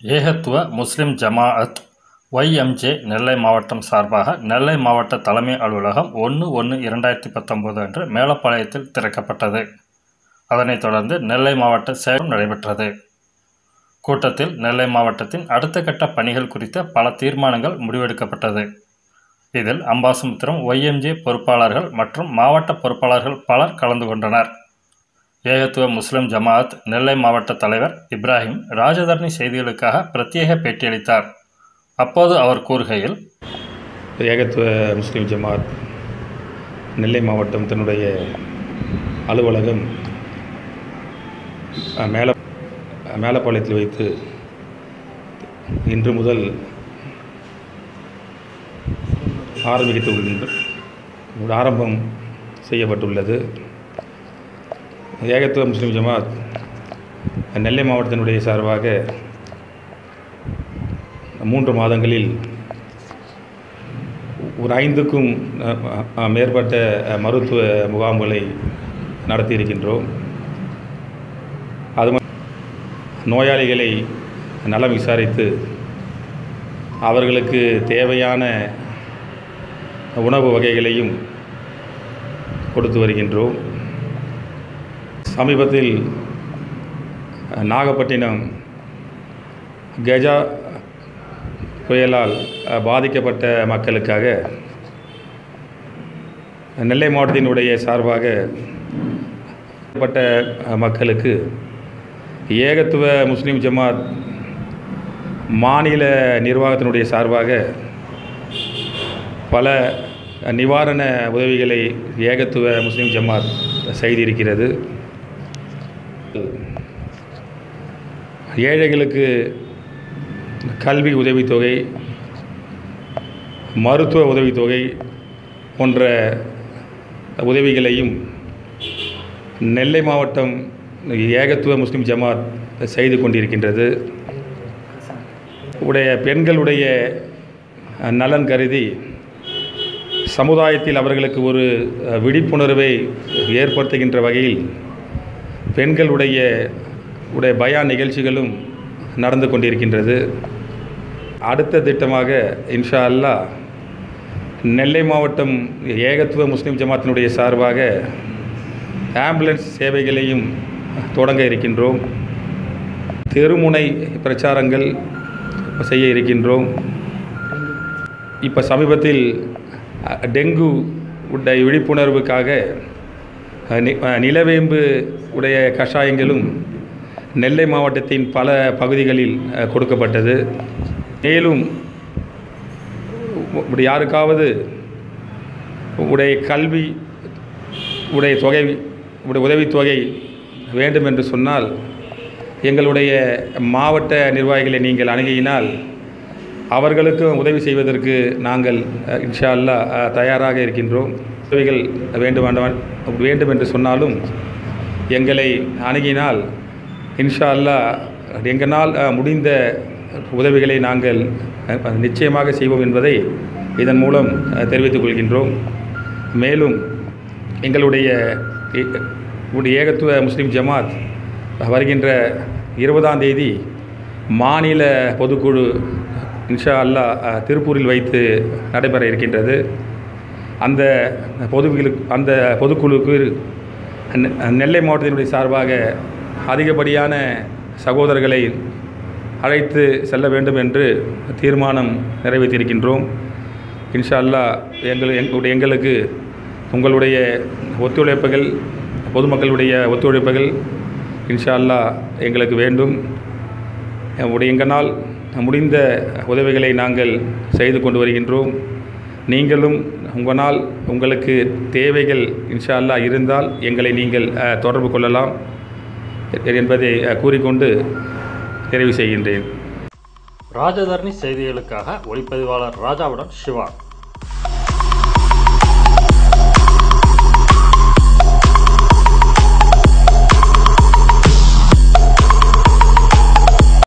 ஏகத்துவ முஸ்லிம் ஜமாஅத் ஒய்எம்ஜே நெல்லை மாவட்டம் சார்பாக நெல்லை மாவட்ட தலைமை அலுவலகம் ஒன்று ஒன்று இரண்டாயிரத்தி பத்தொம்போது அன்று மேலப்பாளையத்தில் திறக்கப்பட்டது அதனைத் தொடர்ந்து நெல்லை மாவட்ட சேலம் நடைபெற்றது கூட்டத்தில் நெல்லை மாவட்டத்தின் அடுத்த கட்ட பணிகள் குறித்த பல தீர்மானங்கள் முடிவெடுக்கப்பட்டது இதில் அம்பாசமுத்திரம் ஒய்எம்ஜே பொறுப்பாளர்கள் மற்றும் மாவட்ட பொறுப்பாளர்கள் பலர் கலந்து கொண்டனர் ஏகத்துவ முஸ்லிம் ஜமாஅத் நெல்லை மாவட்ட தலைவர் இப்ராஹிம் ராஜதரணி செய்திகளுக்காக பிரத்யேக பேட்டியளித்தார் அப்போது அவர் கூறுகையில் ஏகத்துவ முஸ்லீம் ஜமாத் நெல்லை மாவட்டம் தன்னுடைய அலுவலகம் அஹ், மேல அஹ், மேலப்பாளையத்தில் வைத்து இன்று முதல் ஆரம்பித்து ஆரம்பம் செய்யப்பட்டுள்ளது ஏகத்துவ முஸ்லீம் ஜமாத் நெல்லை மாவட்டத்தினுடைய சார்பாக மூன்று மாதங்களில் ஒரு ஐந்துக்கும் அஹ், அஹ், மேற்பட்ட அஹ், மருத்துவ முகாம்களை நடத்தியிருக்கின்றோம் அது ம- நோயாளிகளை நலம் விசாரித்து அவர்களுக்கு தேவையான உணவு வகைகளையும் கொடுத்து வருகின்றோம் சமீபத்தில் அஹ், நாகப்பட்டினம் கஜா புயலால் அஹ், பாதிக்கப்பட்ட மக்களுக்காக நெல்லை மாவட்டத்தினுடைய சார்பாக பட்ட அஹ், மக்களுக்கு ஏகத்துவ முஸ்லீம் ஜமாத் மாநில நிர்வாகத்தினுடைய சார்பாக பல நிவாரண உதவிகளை ஏகத்துவ முஸ்லீம் ஜமாத் செய்திருக்கிறது ஏழைகளுக்கு கல்வி உதவித்தொகை மருத்துவ உதவித்தொகை போன்ற உதவிகளையும் நெல்லை மாவட்டம் ஏகத்துவ முஸ்லிம் ஜமாத் செய்து கொண்டிருக்கின்றது உடைய பெண்களுடைய நலன் கருதி சமுதாயத்தில் அவர்களுக்கு ஒரு அஹ், விழிப்புணர்வை ஏற்படுத்துகின்ற வகையில் பெண்களுடைய உடைய பயான் நிகழ்ச்சிகளும் நடந்து கொண்டிருக்கின்றது அடுத்த திட்டமாக இன்ஷா அல்லாஹ் நெல்லை மாவட்டம் ஏகத்துவ முஸ்லிம் ஜமாத்தினுடைய சார்பாக ஆம்புலன்ஸ் சேவைகளையும் தொடங்க இருக்கின்றோம் தெருமுனை பிரச்சாரங்கள் செய்ய இருக்கின்றோம் இப்போ சமீபத்தில் அஹ், டெங்கு உடைய விழிப்புணர்வுக்காக அஹ், நி- அஹ், நிலவேம்பு உடைய கஷாயங்களும் நெல்லை மாவட்டத்தின் பல பகுதிகளில் அஹ், கொடுக்கப்பட்டது மேலும் இப்படி யாருக்காவது உடைய கல்வி உடைய தொகை உடைய உதவித்தொகை வேண்டும் என்று சொன்னால் எங்களுடைய மாவட்ட நிர்வாகிகளை நீங்கள் அணுகினால் அவர்களுக்கும் உதவி செய்வதற்கு நாங்கள் அஹ், இன்ஷா அல்லாஹ் அஹ், தயாராக இருக்கின்றோம் உதவிகள் வேண்டும் வேண்டாம் வேண்டும் என்று சொன்னாலும் எங்களை அணுகினால் இன்ஷா அல்லாஹ் எங்களால் அஹ், முடிந்த உதவிகளை நாங்கள் அஹ், நிச்சயமாக செய்வோம் என்பதை இதன் மூலம் அஹ், தெரிவித்துக் கொள்கின்றோம் மேலும் எங்களுடைய ஏ- உடைய ஏகத்துவ முஸ்லீம் ஜமாத் வருகின்ற இருபதாம் தேதி மாநில பொதுக்குழு இன்ஷா அல்லாஹ் அஹ், திருப்பூரில் வைத்து நடைபெற இருக்கின்றது அந்த பொதுக்குழு அந்த பொதுக்குழுக்கு நெ- நெல்லை மாவட்டத்தினுடைய சார்பாக அதிகப்படியான சகோதரர்களை அழைத்து செல்ல வேண்டும் என்று தீர்மானம் நிறைவேற்றியிருக்கின்றோம் இன்ஷா அல்லாஹ் எங்கள் எங்களுடைய எங்களுக்கு உங்களுடைய ஒத்துழைப்புகள் பொதுமக்களுடைய ஒத்துழைப்புகள் இன்ஷா அல்லாஹ் எங்களுக்கு வேண்டும் உடைய எங்களால் முடிந்த உதவிகளை நாங்கள் செய்து கொண்டு வருகின்றோம் நீங்களும் உங்களால் உங்களுக்கு தேவைகள் இன்ஷா அல்லாஹ் இருந்தால் எங்களை நீங்கள் அஹ், தொடர்பு கொள்ளலாம் என்பதை அஹ், கூறிக்கொண்டு நிறைவு செய்கின்றேன் ராஜதரணி செய்திகளுக்காக ஒளிப்பதிவாளர் ராஜாவுடன் சிவா